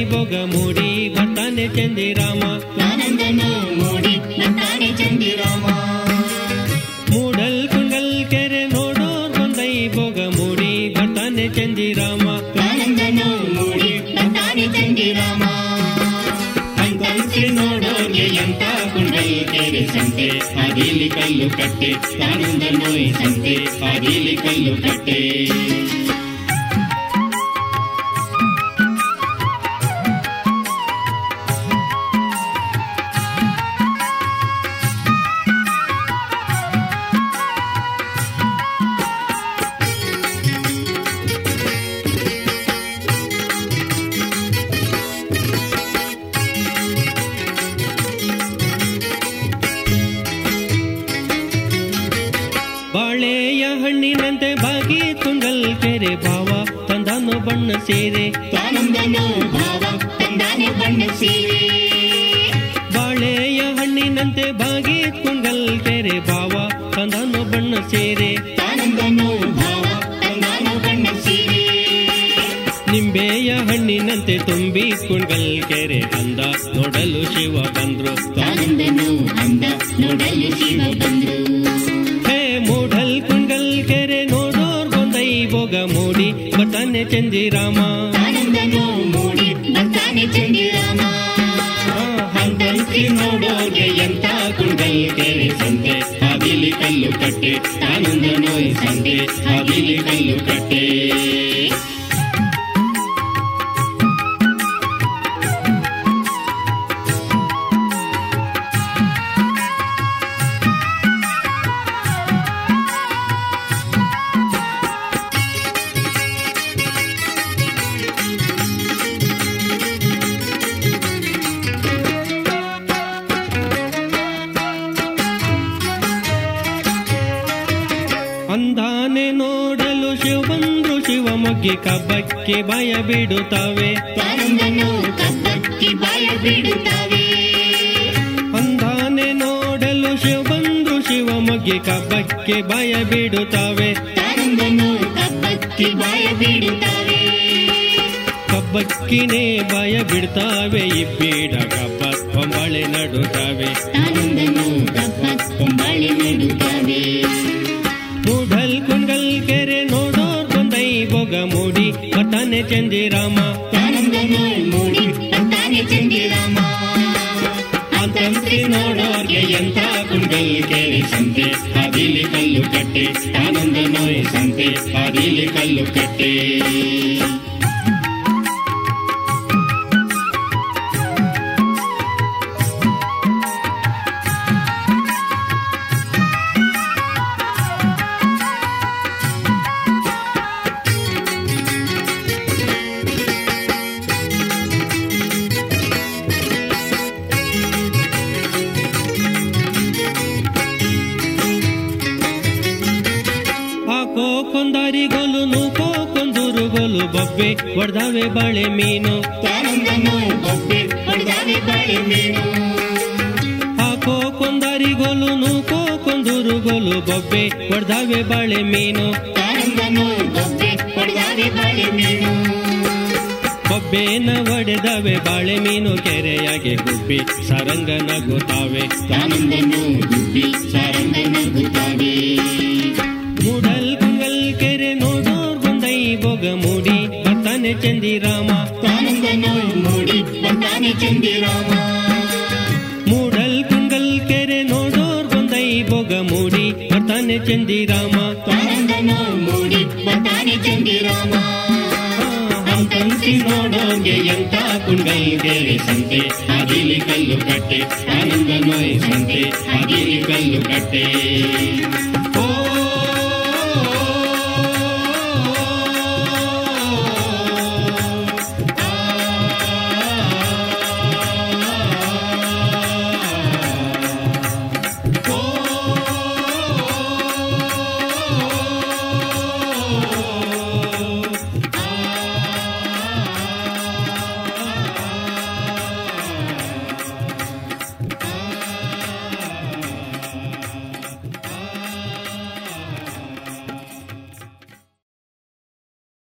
ಬೊಗ ಮೂಡಿ ಬರ್ತಾನೆ ಚಂದಿರಾಮ ಆನಂದನು ಮೂಡಿ ಬರ್ತಾನೆ ಚಂದಿರಾಮ ಮೂಡಲ್ ಕುಂಗಲ್ ಕೆರೆ ನೋಡೋರ್ ಬಂದೈ ಬೊಗ ಮೂಡಿ ಬರ್ತಾನೆ ಚಂದಿರಾಮ ಆನಂದನು ಮೂಡಿ ಬರ್ತಾನೆ ಚಂದಿರಾಮ ಅಂಕಲ್ಸಿ ನೋಡೋಗೆ ಎಂತ ಕುಂಡಲ್ ಕೆರೆ ಸಂತೆ ಅದಿಲಿ ಕಲ್ಲು ಕಟ್ಟೆ ಆನಂದ ನೋಯ್ ಸಂತೆ ಅದಿಲಿ ಕಲ್ಲು ಕಟ್ಟೆ ಬಾಳೆಯ ಹಣ್ಣಿನಂತೆ ಬಾಗಿ ತುಂಗಲ್ ಕೆರೆ ಭಾವ ತಂದನು ಬಣ್ಣ ಸೇರೆ ಆನಂದನು ಭಾವ ತಂದಾನೆ ಬಣ್ಣ ಸೀರೆ ಬಾಳೆಯ ಹಣ್ಣಿನಂತೆ ಬಾಗಿ ತುಂಗಲ್ ಕೆರೆ ಭಾವ ತಂದನು ಬಣ್ಣ ಸೇರೆ ಆನಂದನು ಭಾವ ತಂದಾನು ಬಣ್ಣ ಸೀರೆ ನಿಂಬೆಯ ಹಣ್ಣಿನಂತೆ ತುಂಬಿ ಕುಂಗಲ್ ಕೆರೆ ಅಂದ ನೋಡಲು ಶಿವ ಬಂದ್ರು ಆನಂದನು ಅಂದ ನೋಡಲು ಶಿವ ಬಂದ್ರು ಹೇ ಮೂಢಲ್ ಕುಂಗಲ್ ಕೆರೆ ನೋಡೋರ್ ಗೊಂದೈ ಬೊಗ ಮೂಡಿ ಬರ್ತಾನೆ ಚಂದಿರಾಮ ಆನಂದನು ಮೂಡಿ ಬರ್ತಾನೆ ಚಂದಿರಾಮ ಹಂತಂತಿ ನೋಡೋಗೆ ಎಂತ ಕುಂಡಲ್ ಕೆರೆ ಸಂತೆ ಅದಿಲಿ ಕಲ್ಲು ಕಟ್ಟೆ ಆನಂದ ನೋಯ್ ಸಂತೆ ಅದಿಲಿ ಕಲ್ಲು ಕಟ್ಟೆ ಅಂದಾನೆ ನೋಡಲು ಶಿವ ಬಂದ್ರು ಶಿವ ಮೊಗ್ಗಿ ಕಬ್ಬಕ್ಕೆ ಭಯ ಬಿಡುತ್ತವೆ ಆನಂದನು ಕಬ್ಬಕ್ಕಿ ಬಾಯ ಬಿಡುತ್ತವೆ ಅಂದಾನೆ ನೋಡಲು ಶಿವ ಬಂದ್ರು ಶಿವ ಮೊಗ್ಗಿ ಕಬ್ಬಕ್ಕೆ ಭಯ ಬಿಡುತ್ತವೆ ಆನಂದನು ಕಬ್ಬಕ್ಕಿ ಬಾಯ ಬಿಡುತ್ತವೆ ಕಬ್ಬಕ್ಕಿನೇ ಭಯ ಬಿಡ್ತಾವೆ ಇಬ್ಬೀಡ ಕಬ್ಬ ಕೊಂಬಳೆ ನಡುತ್ತವೆ ಆನಂದನು ಕಬ್ಬ ಕೊಂಬಾಳೆ ನೆಡುತ್ತವೆ ಮೂಢಲ್ ಕುಂಗಲ್ ಕೆರೆ ನೋಡೋರ್ ಕೊಂದೈ ಬೊಗ ಮೂಡಿ ಬರ್ತಾನೆ ಚಂದಿರಾಮ ಆನಂದನು ಮೂಡಿ ಬರ್ತಾನೆ ಚಂದಿರಾಮ ಅಂತಂತಿ ನೋಡೋರ್ಗೆ ಎಂತ ಕುಂಡಲ್ ಕೆರೆ ಸಂತೆ ಅದಿಲಿ ಕಲ್ಲು ಕಟ್ಟೆ ಆನಂದ ನೋಯ್ ಸಂತೆ ಅದಿಲಿ ಕಲ್ಲು ಕಟ್ಟೆ ಹಾಕೋ ಕೊಂದಾರಿಗೋಲು ನೂಕೋ ಕೊಂದೂರುಗೋಲು ಬೊಬ್ಬೆ ಹೊಡ್ದಾವೆ ಬಾಳೆ ಮೀನು ಆನಂದನು ಬೊಬ್ಬೆ ಹೊಡೆದಾವೆ ಬಾಳೆ ಮೀನು ಹಾಕೋ ಕೊಂದಾರಿಗೋಲು ನೂಕೋ ಕೊಂದೂರುಗೋಲು ಬೊಬ್ಬೆ ಹೊಡ್ದಾವೆ ಬಾಳೆ ಮೀನು ಆನಂದನು ಬೊಬ್ಬೆ ಹೊಡೆದಾವೆ ಬಾಳೆ ಮೀನು ಬೊಬ್ಬೆನ ಒಡೆದವೆ ಬಾಳೆ ಮೀನು ಕೆರೆಯಾಗೆ ಗುಬ್ಬಿ ಸರಂಗ ನಗುತ್ತಾವೆ ಆನಂದನು ಗುಬ್ಬಿ ಸಾರಂಗ ನಗುತ್ತಾವೆ ಮೂಡಲ್ ಕುಂಗಲ್ ಕೆರೆ ನೋಡೋರ್ ಬಂದೈ ಬೊಗ ಮೂಡಿ ಬರ್ತಾನೆ ಚಂದಿರಾಮ ಆನಂದನು ಮೂಡಿ ಬರ್ತಾನೆ ಚಂದಿರಾಮ ಮೂಡಲ್ ಕುಂಗಲ್ ಕೆರೆ ನೋಡೋರ್ ಬಂದೈ ಬೊಗ ಮೂಡಿ ಬರ್ತಾನೆ ಚಂದಿರಾಮ ಆನಂದನು ಮೂಡಿ ಬರ್ತಾನೆ ಚಂದಿರಾಮ ಅಂತಂತಿ ನೋಡೋಗೆ ಎಂತ ಕುಂಡಲ್ ಗೆರೆ ಸಂತೆ ಅದಿಲಿ ಕಲ್ಲು ಕಟ್ಟೆ ಆನಂದ ನೋಯ್ ಸಂತೆ ಅದಿಲಿ ಕಲ್ಲು ಕಟ್ಟೆ